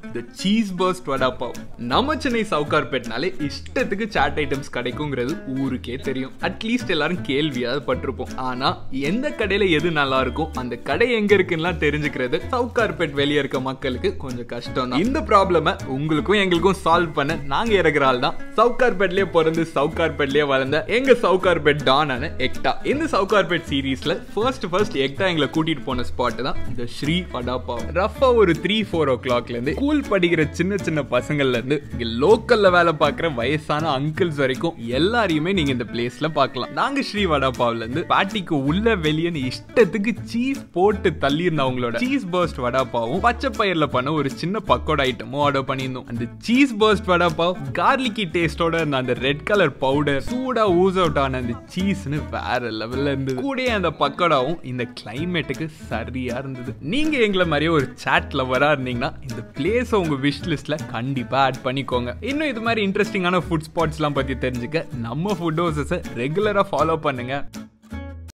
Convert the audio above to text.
த cheese burst vada pav நம்ம சென்னை சவுகார்பேட்னாலே இஷ்டத்துக்கு chat items கிடைக்குங்கிறது ஊருக்கே தெரியும் அட்லீஸ்ட் எல்லாரும் கேள்வியாவது பட்டிருப்போம் ஆனா எந்த கடையில எது நல்லா இருக்கும் அந்த கடை எங்க இருக்குன்னா தெரிஞ்சுக்கிறது சவுகார்பேட் வெளியே இருக்க மக்களுக்கு கொஞ்சம் கஷ்டம் தான் இந்த ப்ராப்ளம உங்களுக்கும் எங்களுக்கும் சால்வ் பண்ண நாங்க இறக்குற ஆள் தான் சவுகார்பேட்லயே பிறந்து சவுகார்பேட்லயே வளர்ந்த எங்க சவுகார்பேட் டானான எக்டா இந்த சவுகார்பேட் சீரீஸ்ல ஃபர்ஸ்ட் ஃபர்ஸ்ட் எக்டா எங்களை கூட்டிட்டு போன ஸ்பாட் தான் இந்த ஸ்ரீ வடா பாவ் ரஃபா ஒரு த்ரீ ஃபோர் ஓ கிளாக்ல இருந்து ஸ்கூல் படிக்கிற சின்ன சின்ன பசங்கள்ல இருந்து இங்க லோக்கல்ல வேலை பார்க்குற வயசான அங்கிள்ஸ் வரைக்கும் எல்லாரையுமே நீங்க இந்த பிளேஸ்ல பார்க்கலாம் நாங்க ஸ்ரீ வடா பாவ்ல இருந்து பாட்டிக்கு உள்ள வெளியன்னு இஷ்டத்துக்கு சீஸ் போட்டு தள்ளி இருந்தவங்களோட சீஸ் பர்ஸ்ட் வடா பாவும் பச்சை பயிர்ல பண்ண ஒரு சின்ன பக்கோடா ஐட்டமும் ஆர்டர் பண்ணியிருந்தோம் அந்த cheese burst vada pav garlicky டேஸ்டோட இருந்த அந்த ரெட் கலர் பவுடர் சூடா ஊஸ் அவுட் ஆன அந்த சீஸ்னு வேற லெவல்ல இருந்தது கூடயே அந்த பக்கோடாவும் இந்த கிளைமேட்டுக்கு சரியா இருந்தது நீங்க எங்களை மாதிரியே ஒரு சாட் லவரா இருந்தீங்கன்னா இந்த பிளேஸை உங்க விஷ் லிஸ்ட்ல கண்டிப்பா ஆட் பண்ணிக்கோங்க இன்னும் இது மாதிரி இன்ட்ரெஸ்டிங்கான ஃபுட் ஸ்பாட்ஸ்லாம் பத்தி தெரிஞ்சுக்க நம்ம ஃபுட் ஹவுசஸை ரெகுலரா ஃபாலோ பண்ணுங்க